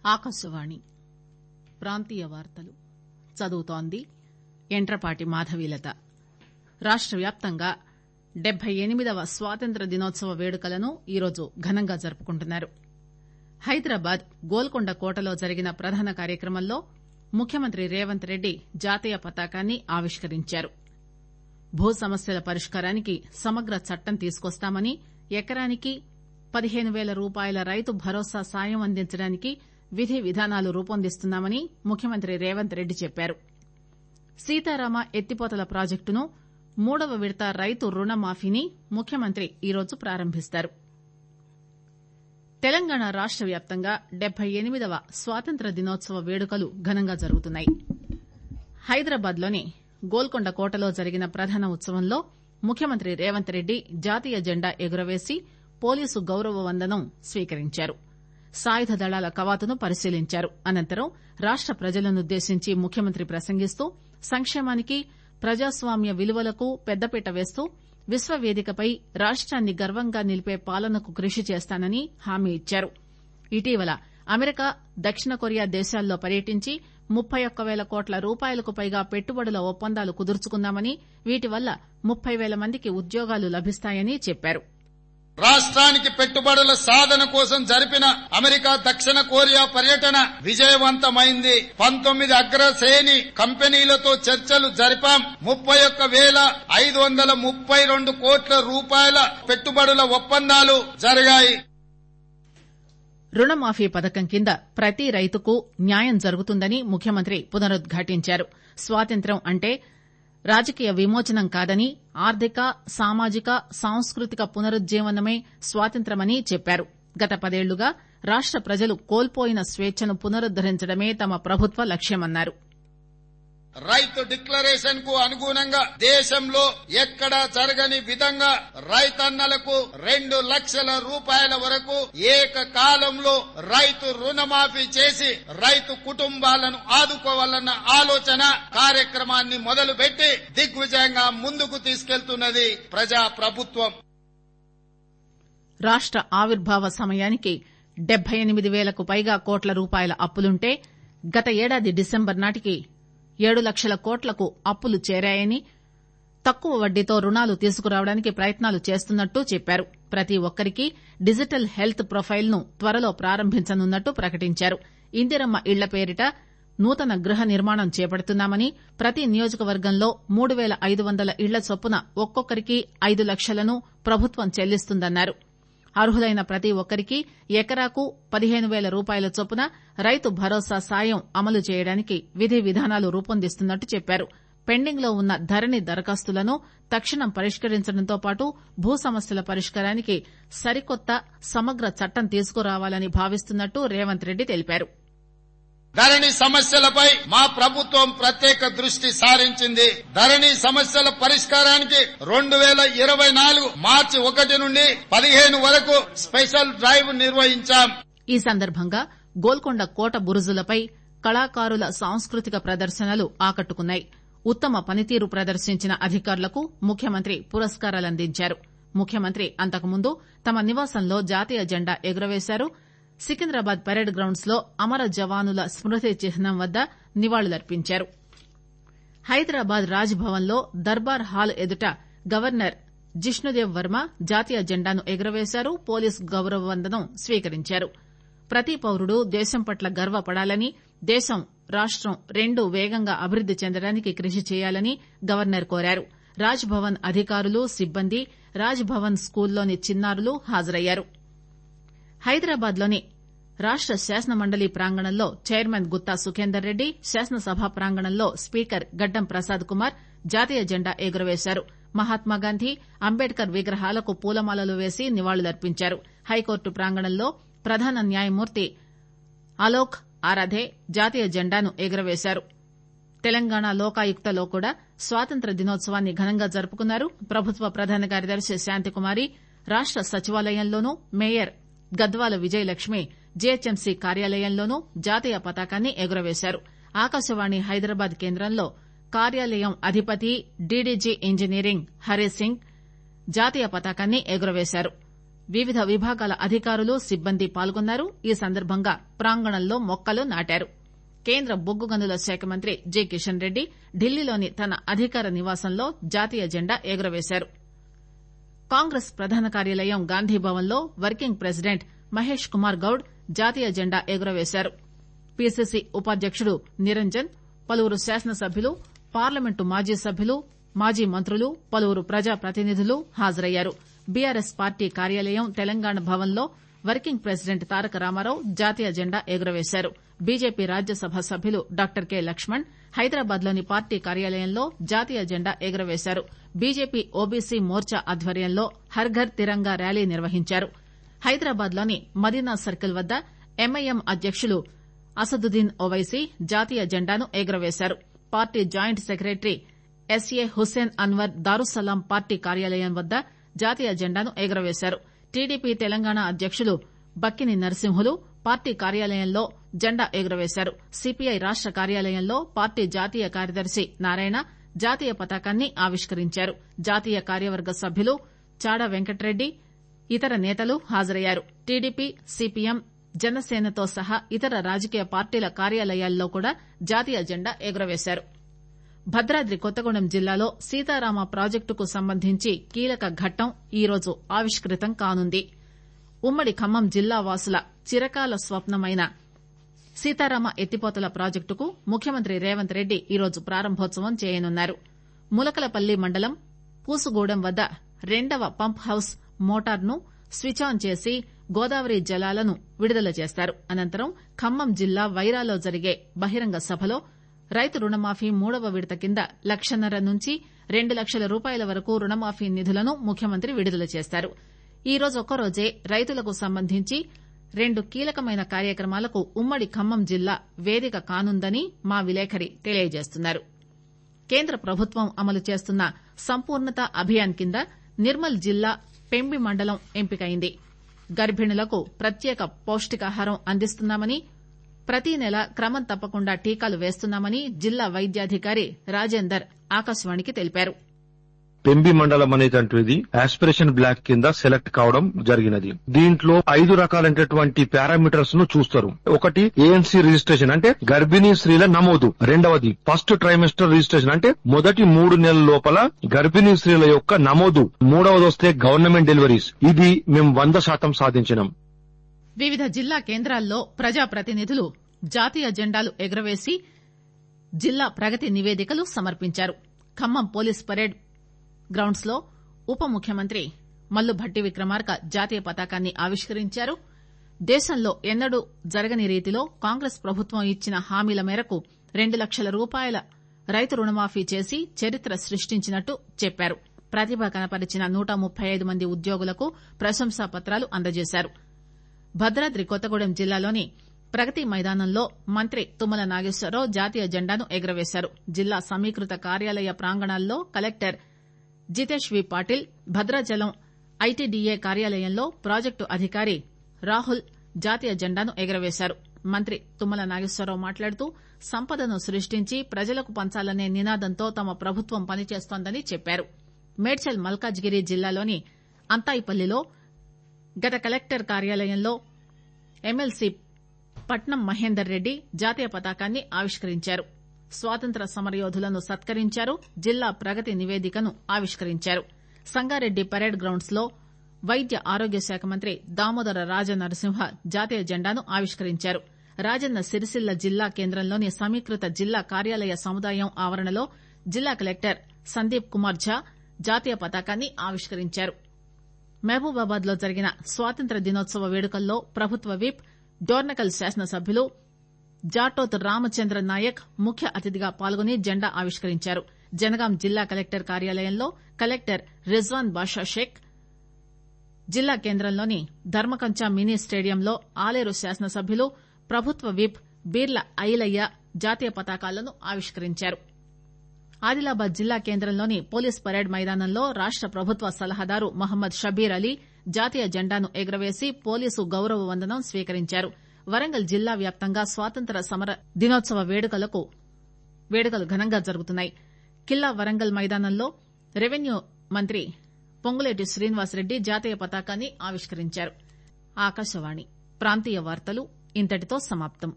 ఆకాశవాణి ప్రాంతీయ వార్తలు చదువుతోంది యంట్రపాటి మాధవీలత రాష్ట వ్యాప్తంగా డెబ్బై ఎనిమిదవ స్వాతంత్ర్య దినోత్సవ వేడుకలను ఈరోజు ఘనంగా జరుపుకుంటున్నారు హైదరాబాద్ గోల్కొండ కోటలో జరిగిన ప్రధాన కార్యక్రమంలో ముఖ్యమంత్రి రేవంత్ రెడ్డి జాతీయ పతాకాన్ని ఆవిష్కరించారు భూ సమస్యల పరిష్కారానికి సమగ్ర చట్టం తీసుకొస్తామని ఎకరానికి పదిహేను పేల రూపాయల రైతు భరోసా సాయం అందించడానికి విధి విధానాలు రూపొందిస్తున్నామని ముఖ్యమంత్రి రేవంత్ రెడ్డి చెప్పారు సీతారామ ఎత్తిపోతల ప్రాజెక్టును మూడవ విడత రైతు రుణ మాఫీని ముఖ్యమంత్రి ఈరోజు ప్రారంభిస్తారు తెలంగాణ రాష్ట వ్యాప్తంగా డెబ్బై ఎనిమిదవ స్వాతంత్ర్య దినోత్సవ వేడుకలు ఘనంగా జరుగుతున్నాయి హైదరాబాద్ లోని గోల్కొండ కోటలో జరిగిన ప్రధాన ఉత్సవంలో ముఖ్యమంత్రి రేవంత్ రెడ్డి జాతీయ జెండా ఎగురవేసి పోలీసు గౌరవ వందనం స్వీకరించారు సాయుధ దళాల కవాతును పరిశీలించారు అనంతరం రాష్ట ప్రజలనుద్దేశించి ముఖ్యమంత్రి ప్రసంగిస్తూ సంక్షేమానికి ప్రజాస్వామ్య విలువలకు పెద్దపీట వేస్తూ విశ్వవేదికపై రాష్టాన్ని గర్వంగా నిలిపే పాలనకు కృషి చేస్తానని హామీ ఇచ్చారు ఇటీవల అమెరికా దక్షిణ కొరియా దేశాల్లో పర్యటించి ముప్పై ఒక్క పేల కోట్ల రూపాయలకు పైగా పెట్టుబడుల ఒప్పందాలు కుదుర్చుకున్నామని వీటి వల్ల ముప్పై పేల మందికి ఉద్యోగాలు లభిస్తాయని చెప్పారు రాష్ట్రానికి పెట్టుబడుల సాధన కోసం జరిపిన అమెరికా దక్షిణ కొరియా పర్యటన విజయవంతమైంది పంతొమ్మిది అగ్రశ్రేణి కంపెనీలతో చర్చలు జరిపాం ముప్పై ఒక్క వేల ఐదు వందల ముప్పై రెండు కోట్ల రూపాయల పెట్టుబడుల ఒప్పందాలు జరిగాయి రుణమాఫీ పథకం కింద ప్రతి రైతుకు న్యాయం జరుగుతుందని ముఖ్యమంత్రి పునరుద్ఘాటించారు స్వాతంత్ర్యం అంటే రాజకీయ విమోచనం కాదని ఆర్థిక సామాజిక సాంస్కృతిక పునరుజ్జీవనమే స్వాతంత్ర్యమని చెప్పారు గత పదేళ్లుగా రాష్ట ప్రజలు కోల్పోయిన స్వేచ్ఛను పునరుద్దరించడమే తమ ప్రభుత్వ లక్ష్యమన్నారు రైతు డిక్లరేషన్ కు అనుగుణంగా దేశంలో ఎక్కడా జరగని విధంగా రైతన్నలకు రెండు లక్షల రూపాయల వరకు ఏకకాలంలో రైతు రుణమాఫీ చేసి రైతు కుటుంబాలను ఆదుకోవాలన్న ఆలోచన కార్యక్రమాన్ని మొదలుపెట్టి దిగ్విజయంగా ముందుకు తీసుకెళ్తున్నది ప్రజా ప్రభుత్వం రాష్ట ఆవిర్భావ సమయానికి డెబ్బై ఎనిమిది పేలకు పైగా కోట్ల రూపాయల అప్పులుంటే గత ఏడాది డిసెంబర్ నాటికి ఏడు లక్షల కోట్లకు అప్పులు చేరాయని తక్కువ వడ్డీతో రుణాలు తీసుకురావడానికి ప్రయత్నాలు చేస్తున్నట్టు చెప్పారు ప్రతి ఒక్కరికీ డిజిటల్ హెల్త్ ప్రొఫైల్ ను త్వరలో ప్రారంభించనున్నట్టు ప్రకటించారు ఇందిరమ్మ ఇళ్ల పేరిట నూతన గృహ నిర్మాణం చేపడుతున్నామని ప్రతి నియోజకవర్గంలో మూడు పేల ఐదు వందల ఇళ్ల చొప్పున ఒక్కొక్కరికి ఐదు లక్షలను ప్రభుత్వం చెల్లిస్తుందన్నారు అర్హులైన ప్రతి ఒక్కరికి ఎకరాకు పదిహేను పేల రూపాయల చొప్పున రైతు భరోసా సాయం అమలు చేయడానికి విధి విధానాలు రూపొందిస్తున్నట్టు చెప్పారు పెండింగ్ లో ఉన్న ధరణి దరఖాస్తులను తక్షణం పరిష్కరించడంతో పాటు భూ సమస్యల పరిష్కారానికి సరికొత్త సమగ్ర చట్టం తీసుకురావాలని భావిస్తున్నట్టు రేవంత్ రెడ్డి తెలిపారు ధరణి సమస్యలపై మా ప్రభుత్వం ప్రత్యేక దృష్టి సారించింది ధరణి సమస్యల పరిష్కారానికి రెండు వేల ఇరవై నాలుగు మార్చి ఒకటి నుండి పదిహేను వరకు స్పెషల్ డ్రైవ్ నిర్వహించాం ఈ సందర్భంగా గోల్కొండ కోట బురుజులపై కళాకారుల సాంస్కృతిక ప్రదర్శనలు ఆకట్టుకున్నాయి ఉత్తమ పనితీరు ప్రదర్శించిన అధికారులకు ముఖ్యమంత్రి పురస్కారాలందించారు ముఖ్యమంత్రి అంతకుముందు తమ నివాసంలో జాతీయ జెండా ఎగురవేశారు సికింద్రాబాద్ పరేడ్ గ్రౌండ్స్ లో అమర జవానుల స్మృతి చిహ్నం వద్ద నివాళులర్పించారు హైదరాబాద్ రాజ్ భవన్ లో దర్బార్ హాల్ ఎదుట గవర్నర్ జిష్ణుదేవ్ వర్మ జాతీయ జెండాను ఎగురవేశారు పోలీసు గౌరవ వందనం స్వీకరించారు ప్రతి పౌరుడు దేశం పట్ల గర్వపడాలని దేశం రాష్టం రెండు వేగంగా అభివృద్ది చెందడానికి కృషి చేయాలని గవర్నర్ కోరారు రాజ్ భవన్ అధికారులు సిబ్బంది రాజ్ భవన్ స్కూల్లోని చిన్నారులు హాజరయ్యారు హైదరాబాద్ లోని రాష్ట శాసనమండలి ప్రాంగణంలో చైర్మన్ గుత్తా సుఖేందర్ రెడ్డి శాసనసభ ప్రాంగణంలో స్పీకర్ గడ్డం ప్రసాద్ కుమార్ జాతీయ జెండా ఎగురవేశారు మహాత్మాగాంధీ అంబేద్కర్ విగ్రహాలకు పూలమాలలు వేసి నివాళులర్పించారు హైకోర్టు ప్రాంగణంలో ప్రధాన న్యాయమూర్తి అలోక్ ఆరాధే జాతీయ జెండాను ఎగురవేశారు తెలంగాణ లోకాయుక్తలో కూడా స్వాతంత్ర దినోత్సవాన్ని ఘనంగా జరుపుకున్నారు ప్రభుత్వ ప్రధాన కార్యదర్శి శాంతికుమారి రాష్ట సచివాలయంలోనూ మేయర్ గద్వాల విజయలక్ష్మి జీహెచ్ఎంసీ కార్యాలయంలోనూ జాతీయ పతాకాన్ని ఎగురవేశారు ఆకాశవాణి హైదరాబాద్ కేంద్రంలో కార్యాలయం అధిపతి డీడీజీ ఇంజనీరింగ్ హరీష్ సింగ్ జాతీయ పతాకాన్ని ఎగురవేశారు వివిధ విభాగాల అధికారులు సిబ్బంది పాల్గొన్నారు ఈ సందర్భంగా ప్రాంగణంలో మొక్కలు నాటారు కేంద్ర బొగ్గు గనుల శాఖ మంత్రి జి కిషన్ రెడ్డి ఢిల్లీలోని తన అధికార నివాసంలో జాతీయ జెండా ఎగురవేశారు కాంగ్రెస్ ప్రధాన కార్యాలయం గాంధీభవన్ లో వర్కింగ్ ప్రెసిడెంట్ మహేష్ కుమార్ గౌడ్ జాతీయ జెండా ఎగురవేశారు పీసీసీ ఉపాధ్యకుడు నిరంజన్ పలువురు శాసనసభ్యులు పార్లమెంటు మాజీ సభ్యులు మాజీ మంత్రులు పలువురు ప్రజాప్రతినిధులు హాజరయ్యారు బీఆర్ఎస్ పార్టీ కార్యాలయం తెలంగాణ భవన్ లో వర్కింగ్ ప్రెసిడెంట్ తారక రామారావు జాతీయ జెండా ఎగురవేశారు బీజేపీ రాజ్యసభ సభ్యులు డాక్టర్ కె లక్ష్మణ్ హైదరాబాద్ లోని పార్టీ కార్యాలయంలో జాతీయ జెండా ఎగురవేశారు బీజేపీ ఓబీసీ మోర్చా ఆధ్వర్యంలో హర్ ఘర్ తిరంగా ర్యాలీ నిర్వహించారు హైదరాబాద్ లోని మదీనా సర్కిల్ వద్ద ఎంఐఎం అధ్యకులు అసదుద్దీన్ ఓవైసీ జాతీయ జెండాను ఎగురవేశారు party joint secretary SA Hussain Anwar Darussalam party కార్యాలయం వద్ద జాతీయ జెండాను ఎగురవేశారు టీడీపీ తెలంగాణ అధ్యకులు బక్కిని నరసింహులు పార్టీ కార్యాలయంలో జెండా ఎగురవేశారు సిపిఐ రాష్ట కార్యాలయంలో పార్టీ జాతీయ కార్యదర్శి నారాయణ జాతీయ పతాకాన్ని ఆవిష్కరించారు జాతీయ కార్యవర్గ సభ్యులు చాడా వెంకటరెడ్డి ఇతర నేతలు హాజరయ్యారు టీడీపీ సిపిఎం జనసేనతో సహా ఇతర రాజకీయ పార్టీల కార్యాలయాల్లో కూడా జాతీయ జెండా ఎగురవేశారు భద్రాద్రి కొత్తగూడెం జిల్లాలో సీతారామ ప్రాజెక్టుకు సంబంధించి కీలక ఘట్టం ఈరోజు ఆవిష్కృతం కానుంది ఉమ్మడి ఖమ్మం జిల్లా వాసుల చిరకాల స్వప్నమైన సీతారామ ఎత్తిపోతల ప్రాజెక్టుకు ముఖ్యమంత్రి రేవంత్ రెడ్డి ఈరోజు ప్రారంభోత్సవం చేయనున్నారు ములకలపల్లి మండలం పూసుగూడెం వద్ద రెండవ పంప్ హౌస్ మోటార్ను స్విచ్ ఆన్ చేసి గోదావరి జలాలను విడుదల చేస్తారు అనంతరం ఖమ్మం జిల్లా వైరాలో జరిగే బహిరంగ సభలో రైతు రుణమాఫీ మూడవ విడత కింద లక్షన్నర నుంచి రెండు లక్షల రూపాయల వరకు రుణమాఫీ నిధులను ముఖ్యమంత్రి విడుదల చేస్తారు ఈ రోజు ఒక్కరోజే రైతులకు సంబంధించి రెండు కీలకమైన కార్యక్రమాలకు ఉమ్మడి ఖమ్మం జిల్లా వేదిక కానుందని మా విలేకరి తెలియజేస్తున్నారు కేంద్ర ప్రభుత్వం అమలు చేస్తున్న సంపూర్ణత అభియాన్ కింద నిర్మల్ జిల్లా పెంబి మండలం ఎంపికైంది గర్భిణులకు ప్రత్యేక పౌష్టికాహారం అందిస్తున్నామని ప్రతి నెల క్రమం తప్పకుండా టీకాలు వేస్తున్నామని జిల్లా వైద్యాధికారి రాజేందర్ ఆకాశవాణికి తెలిపారు పెంబి మండలం అనేటువంటిది ఆస్పిరేషన్ బ్లాక్ కింద సెలెక్ట్ కావడం జరిగినది దీంట్లో ఐదు రకాలైనటువంటి పారామీటర్స్ ను చూస్తారు ఒకటి ఏఎన్సీ రిజిస్ట్రేషన్ అంటే గర్భిణీ స్త్రీల నమోదు రెండవది ఫస్ట్ ట్రైమెస్టర్ రిజిస్ట్రేషన్ అంటే మొదటి మూడు నెలల లోపల గర్భిణీ స్త్రీల యొక్క నమోదు మూడవది వస్తే గవర్నమెంట్ డెలివరీస్ ఇది మేము వంద శాతం సాధించినాం వివిధ జిల్లా కేంద్రాల్లో ప్రజాప్రతినిధులు జాతీయ జెండాలు ఎగురవేసి జిల్లా ప్రగతి నివేదికలు సమర్పించారు ఖమ్మం పోలీస్ పరేడ్ గ్రౌండ్స్ లో ఉప ముఖ్యమంత్రి మల్లు భట్టి విక్రమార్క జాతీయ పతాకాన్ని ఆవిష్కరించారు దేశంలో ఎన్నడూ జరగని రీతిలో కాంగ్రెస్ ప్రభుత్వం ఇచ్చిన హామీల మేరకు రెండు లక్షల రూపాయల రైతు రుణమాఫీ చేసి చరిత్ర సృష్టించినట్టు చెప్పారు ప్రతిభ కనపరిచిన నూట ముప్పై ఐదు మంది ఉద్యోగులకు ప్రశంసా పత్రాలు అందజేశారు భద్రాద్రి కొత్తగూడెం జిల్లాలోని ప్రగతి మైదానంలో మంత్రి తుమ్మల నాగేశ్వరరావు జాతీయ జెండాను ఎగురవేశారు జిల్లా సమీకృత కార్యాలయ ప్రాంగణాల్లో collector Jitesh V Patil Bhadrachalam ITDA కార్యాలయంలో ప్రాజెక్టు అధికారి రాహుల్ జాతీయ జెండాను ఎగురవేశారు మంత్రి తుమ్మల నాగేశ్వరరావు మాట్లాడుతూ సంపదను సృష్టించి ప్రజలకు పంచాలనే నినాదంతో తమ ప్రభుత్వం పనిచేస్తోందని చెప్పారు మేడ్చల్ మల్కాజ్గిరి జిల్లాలోని అంతాయిపల్లిలో గత కలెక్టర్ కార్యాలయంలో ఎమ్మెల్సీ పట్నం మహేందర్ రెడ్డి జాతీయ పతాకాన్ని ఆవిష్కరించారు స్వాతంత్ర సమరయోధులను సత్కరించారు జిల్లా ప్రగతి నివేదికను ఆవిష్కరించారు సంగారెడ్డి పరేడ్ గ్రౌండ్స్ లో వైద్య ఆరోగ్య శాఖ మంత్రి దామోదర రాజనరసింహ జాతీయ జెండాను ఆవిష్కరించారు రాజన్న సిరిసిల్ల జిల్లా కేంద్రంలోని సమీకృత జిల్లా కార్యాలయ సముదాయం ఆవరణలో జిల్లా కలెక్టర్ సందీప్ కుమార్ ఝా జాతీయ పతాకాన్ని ఆవిష్కరించారు మహబూబాబాద్ లో జరిగిన స్వాతంత్ర దినోత్సవ వేడుకల్లో ప్రభుత్వ విప్ డోర్నకల్ శాసనసభ్యులు జాటోత్ రామచంద్ర నాయక్ ముఖ్య అతిథిగా పాల్గొని జెండా ఆవిష్కరించారు జనగాం జిల్లా కలెక్టర్ కార్యాలయంలో కలెక్టర్ రిజ్వాన్ బాషా షేక్ జిల్లా కేంద్రంలోని ధర్మకంచా మినీ స్టేడియంలో ఆలేరు శాసనసభ్యులు ప్రభుత్వ విప్ బీర్ల ఐలయ్య జాతీయ పతాకాలను ఆవిష్కరించారు ఆదిలాబాద్ జిల్లా కేంద్రంలోని పోలీస్ పరేడ్ మైదానంలో రాష్ట ప్రభుత్వ సలహాదారు మహమ్మద్ షబీర్ అలీ జాతీయ జెండాను ఎగురవేసి పోలీసు గౌరవ వందనం స్వీకరించారు వరంగల్ జిల్లా వ్యాప్తంగా స్వాతంత్ర సమర దినోత్సవ వేడుకలకు వేడుకలు ఘనంగా జరుగుతున్నాయి కిల్లా వరంగల్ మైదానంలో రెవెన్యూ మంత్రి పొంగులేటి శ్రీనివాసరెడ్డి జాతీయ పతాకాన్ని ఆవిష్కరించారు ఆకాశవాణి ప్రాంతీయ వార్తలు ఇంతటితో సమాప్తం